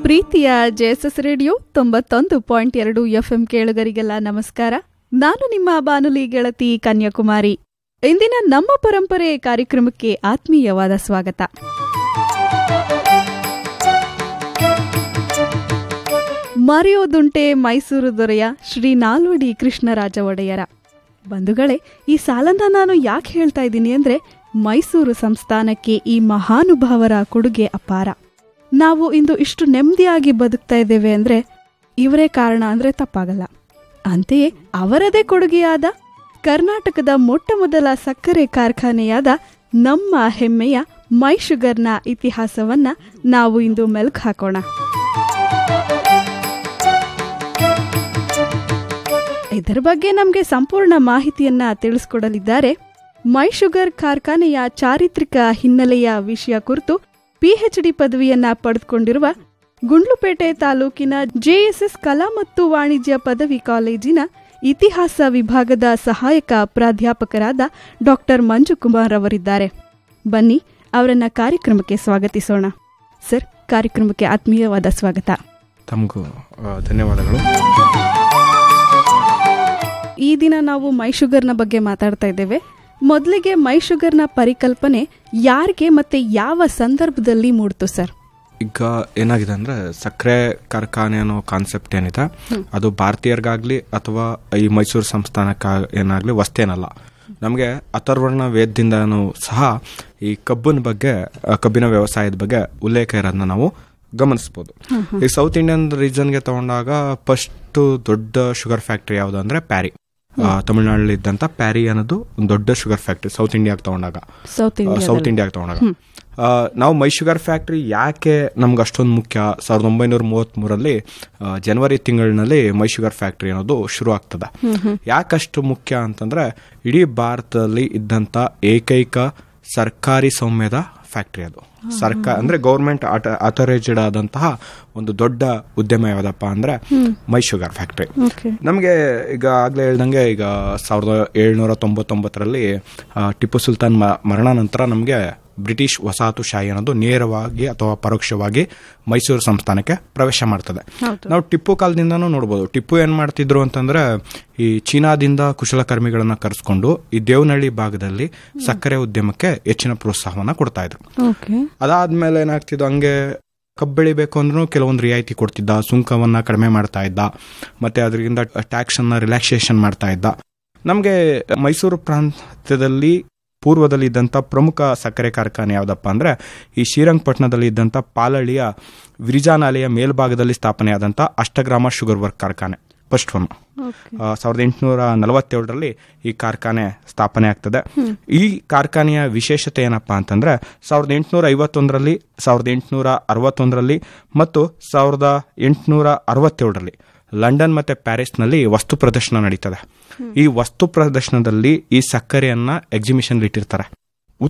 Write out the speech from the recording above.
ಪ್ರೀತಿಯ JSS radio ತೊಂಬತ್ತೊಂದು point ಎರಡು ಎಫ್ಎಂ ಕೇಳುಗರಿಗೆಲ್ಲ ನಮಸ್ಕಾರ ನಾನು ನಿಮ್ಮ ಬಾನುಲಿ ಗೆಳತಿ ಕನ್ಯಾಕುಮಾರಿ ಇಂದಿನ ನಮ್ಮ ಪರಂಪರೆ ಕಾರ್ಯಕ್ರಮಕ್ಕೆ ಆತ್ಮೀಯವಾದ ಸ್ವಾಗತ ಮರೆಯೋದುಂಟೆ ಮೈಸೂರು ದೊರೆಯ ಶ್ರೀ ನಾಲ್ವಡಿ ಕೃಷ್ಣರಾಜ ಒಡೆಯರ ಬಂಧುಗಳೇ ಈ ಸಾಲನ್ನ ನಾನು ಯಾಕೆ ಹೇಳ್ತಾ ಇದ್ದೀನಿ ಅಂದ್ರೆ ಮೈಸೂರು ಸಂಸ್ಥಾನಕ್ಕೆ ಈ ಮಹಾನುಭಾವರ ಕೊಡುಗೆ ಅಪಾರ ನಾವು ಇಂದು ಇಷ್ಟು ನೆಮ್ಮದಿಯಾಗಿ ಬದುಕ್ತಾ ಇದ್ದೇವೆ ಅಂದ್ರೆ ಇವರೇ ಕಾರಣ ಅಂದ್ರೆ ತಪ್ಪಾಗಲ್ಲ ಅಂತೆಯೇ ಅವರದೇ ಕೊಡುಗೆಯಾದ ಕರ್ನಾಟಕದ ಮೊಟ್ಟ ಮೊದಲ ಸಕ್ಕರೆ ಕಾರ್ಖಾನೆಯಾದ ನಮ್ಮ ಹೆಮ್ಮೆಯ ಮೈ ಶುಗರ್ನ ಇತಿಹಾಸವನ್ನ ನಾವು ಇಂದು ಮೆಲುಕು ಹಾಕೋಣ ಇದರ ಬಗ್ಗೆ ನಮಗೆ ಸಂಪೂರ್ಣ ಮಾಹಿತಿಯನ್ನ ತಿಳಿಸ್ಕೊಡಲಿದ್ದಾರೆ ಮೈ ಶುಗರ್ ಕಾರ್ಖಾನೆಯ ಚಾರಿತ್ರಿಕ ಹಿನ್ನೆಲೆಯ ವಿಷಯ ಕುರಿತು ಪಿಎಚ್ಡಿ ಪದವಿಯನ್ನ ಪಡೆದುಕೊಂಡಿರುವ ಗುಂಡ್ಲುಪೇಟೆ ತಾಲೂಕಿನ ಜೆಎಸ್ಎಸ್ ಕಲಾ ಮತ್ತು ವಾಣಿಜ್ಯ ಪದವಿ ಕಾಲೇಜಿನ ಇತಿಹಾಸ ವಿಭಾಗದ ಸಹಾಯಕ ಪ್ರಾಧ್ಯಾಪಕರಾದ ಡಾಕ್ಟರ್ ಮಂಜುಕುಮಾರ್ ಅವರಿದ್ದಾರೆ ಬನ್ನಿ ಅವರನ್ನ ಕಾರ್ಯಕ್ರಮಕ್ಕೆ ಸ್ವಾಗತಿಸೋಣ ಸರ್ ಕಾರ್ಯಕ್ರಮಕ್ಕೆ ಆತ್ಮೀಯವಾದ ಸ್ವಾಗತ ತಮಗೂ ಆ, ಧನ್ಯವಾದಗಳು ಈ ದಿನ ನಾವು ಮೈ ಶುಗರ್ನ ಬಗ್ಗೆ ಮಾತಾಡ್ತಾ ಇದ್ದೇವೆ ಮೊದಲಿಗೆ ಮೈ ಶುಗರ್ನ ಪರಿಕಲ್ಪನೆ ಯಾರಿಗೆ ಮತ್ತೆ ಯಾವ ಸಂದರ್ಭದಲ್ಲಿ ಮೂಡ್ತು ಸರ್ ಈಗ ಏನಾಗಿದೆ ಅಂದ್ರೆ ಸಕ್ಕರೆ ಕಾರ್ಖಾನೆ ಅನ್ನೋ ಕಾನ್ಸೆಪ್ಟ್ ಏನಿದೆ ಅದು ಭಾರತೀಯರಿಗಾಗ್ಲಿ ಅಥವಾ ಈ ಮೈಸೂರು ಸಂಸ್ಥಾನಕ್ಕ ಏನಾಗ್ಲಿ ವಸ್ತೇನಲ್ಲ ನಮಗೆ ಅಥರ್ವರ್ಣ ವೇದದಿಂದನೂ ಸಹ ಈ ಕಬ್ಬಿನ ಬಗ್ಗೆ ಆ, ಕಬ್ಬಿನ ವ್ಯವಸಾಯದ ಬಗ್ಗೆ ಉಲ್ಲೇಖ ಇರೋದನ್ನ ನಾವು ಗಮನಿಸ್ಬೋದು ಈ ಸೌತ್ ಇಂಡಿಯನ್ ರೀಜನ್ಗೆ ತಗೊಂಡಾಗ ಫಸ್ಟ್ ದೊಡ್ಡ ಶುಗರ್ ಫ್ಯಾಕ್ಟ್ರಿ ಯಾವುದು ಅಂದ್ರೆ ಪ್ಯಾರಿ ಆ, ತಮಿಳ್ನಾಡಲ್ಲಿ ಇದ್ದಂತ ಪ್ಯಾರಿ ಅನ್ನೋದು ಒಂದು ದೊಡ್ಡ ಶುಗರ್ ಫ್ಯಾಕ್ಟ್ರಿ ಸೌತ್ ಇಂಡಿಯಾಗೆ ತಗೊಂಡಾಗ ಸೌತ್ ಇಂಡಿಯಾ ಸೌತ್ ಇಂಡಿಯಾಗೆ ತಗೊಂಡಾಗ ಆ, ನಾವು ಮೈ ಶುಗರ್ ಫ್ಯಾಕ್ಟ್ರಿ ಯಾಕೆ ನಮ್ಗೆ ಅಷ್ಟೊಂದು ಮುಖ್ಯ ಸಾವಿರದ ಒಂಬೈನೂರ ಮೂವತ್ತ್ಮೂರಲ್ಲಿ ಆ, ಜನವರಿ ತಿಂಗಳಿನಲ್ಲಿ ಮೈ ಶುಗರ್ ಫ್ಯಾಕ್ಟ್ರಿ ಅನ್ನೋದು ಶುರು ಆಗ್ತದೆ ಯಾಕಷ್ಟು ಮುಖ್ಯ ಅಂತಂದ್ರೆ ಇಡೀ ಭಾರತದಲ್ಲಿ ಇದ್ದಂತ ಏಕೈಕ ಸರ್ಕಾರಿ ಸೌಮ್ಯದ ಫ್ಯಾಕ್ಟ್ರಿ ಅದು ಸರ್ಕಾರ ಅಂದ್ರೆ ಗೌರ್ಮೆಂಟ್ ಅಥರೈಸ್ಡ್ ಆದಂತಹ ಒಂದು ದೊಡ್ಡ ಉದ್ಯಮ ಯಾವ್ದಪ್ಪ ಅಂದ್ರೆ ಮೈ ಶುಗರ್ ಫ್ಯಾಕ್ಟ್ರಿ ಓಕೆ ನಮಗೆ ಈಗ ಆಗ್ಲೇ ಹೇಳ್ದಂಗೆ ಈಗ ಸಾವಿರದ ಏಳ್ನೂರ ತೊಂಬತ್ತೊಂಬತ್ತರಲ್ಲಿ ಆ, ಟಿಪ್ಪು ಸುಲ್ತಾನ್ ಮ- ಮರಣ ನಂತರ ನಮಗೆ ಬ್ರಿಟಿಷ್ ವಸಾಹತುಶಾಹಿ ಅನ್ನೋದು ನೇರವಾಗಿ ಅಥವಾ ಪರೋಕ್ಷವಾಗಿ ಮೈಸೂರು ಸಂಸ್ಥಾನಕ್ಕೆ ಪ್ರವೇಶ ಮಾಡ್ತದೆ ಹೌದು. ನಾವು ಟಿಪ್ಪು ಕಾಲದಿಂದನೂ ನೋಡ್ಬೋದು ಟಿಪ್ಪು ಏನ್ ಮಾಡ್ತಿದ್ರು ಅಂತಂದ್ರೆ ಈ ಚೀನಾದಿಂದ ಕುಶಲಕರ್ಮಿಗಳನ್ನ ಕರೆಸ್ಕೊಂಡು ಈ ದೇವನಹಳ್ಳಿ ಭಾಗದಲ್ಲಿ ಸಕ್ಕರೆ ಉದ್ಯಮಕ್ಕೆ ಹೆಚ್ಚಿನ ಪ್ರೋತ್ಸಾಹವನ್ನ ಕೊಡ್ತಾ ಇದ್ರು ಓಕೆ ಅದಾದ್ಮೇಲೆ ಏನಾಗ್ತಿದ್ದು ಹಂಗೆ ಕಬ್ಬು ಬೆಳಿಬೇಕು ಅಂದ್ರೂ ಕೆಲವೊಂದು ರಿಯಾಯಿತಿ ಕೊಡ್ತಿದ್ದ ಸುಂಕವನ್ನ ಕಡಿಮೆ ಮಾಡ್ತಾ ಇದ್ದ ಮತ್ತೆ ಅದರಿಂದ ಟ್ಯಾಕ್ಸ್ ಅನ್ನ ರಿಲ್ಯಾಕ್ಸೇಷನ್ ಮಾಡ್ತಾ ಇದ್ದ ನಮಗೆ ಮೈಸೂರು ಪ್ರಾಂತ್ಯದಲ್ಲಿ ಪೂರ್ವದಲ್ಲಿ ಇದ್ದಂಥ ಪ್ರಮುಖ ಸಕ್ಕರೆ ಕಾರ್ಖಾನೆ ಯಾವುದಪ್ಪ ಅಂದ್ರೆ ಈ ಶ್ರೀರಂಗಪಟ್ಟಣದಲ್ಲಿ ಇದ್ದಂಥ ಪಾಲಳಿಯ ವಿರಿಜಾನಾಲೆಯ ಮೇಲ್ಭಾಗದಲ್ಲಿ ಸ್ಥಾಪನೆಯಾದಂಥ ಅಷ್ಟಗ್ರಾಮ ಶುಗರ್ ವರ್ಕ್ ಕಾರ್ಖಾನೆ ಫಸ್ಟ್ ಒನ್ ಓಕೆ ಆ, ಸಾವಿರದ ಎಂಟುನೂರ ನಲವತ್ತೇಳರಲ್ಲಿ ಈ ಕಾರ್ಖಾನೆ ಸ್ಥಾಪನೆ ಆಗ್ತದೆ ಈ ಕಾರ್ಖಾನೆಯ ವಿಶೇಷತೆ ಏನಪ್ಪಾ ಅಂತಂದ್ರೆ ಸಾವಿರದ ಎಂಟುನೂರ ಐವತ್ತೊಂದರಲ್ಲಿ ಸಾವಿರದ ಎಂಟುನೂರ ಅರವತ್ತೊಂದರಲ್ಲಿ ಮತ್ತು ಸಾವಿರದ ಎಂಟುನೂರ ಅರವತ್ತೇಳರಲ್ಲಿ ಲಂಡನ್ ಮತ್ತೆ ಪ್ಯಾರಿಸ್ನಲ್ಲಿ ವಸ್ತು ಪ್ರದರ್ಶನ ನಡೀತದೆ ಈ ವಸ್ತು ಪ್ರದರ್ಶನದಲ್ಲಿ ಈ ಸಕ್ಕರೆಯನ್ನ ಎಕ್ಸಿಬಿಷನ್ ಇಟ್ಟಿರ್ತಾರೆ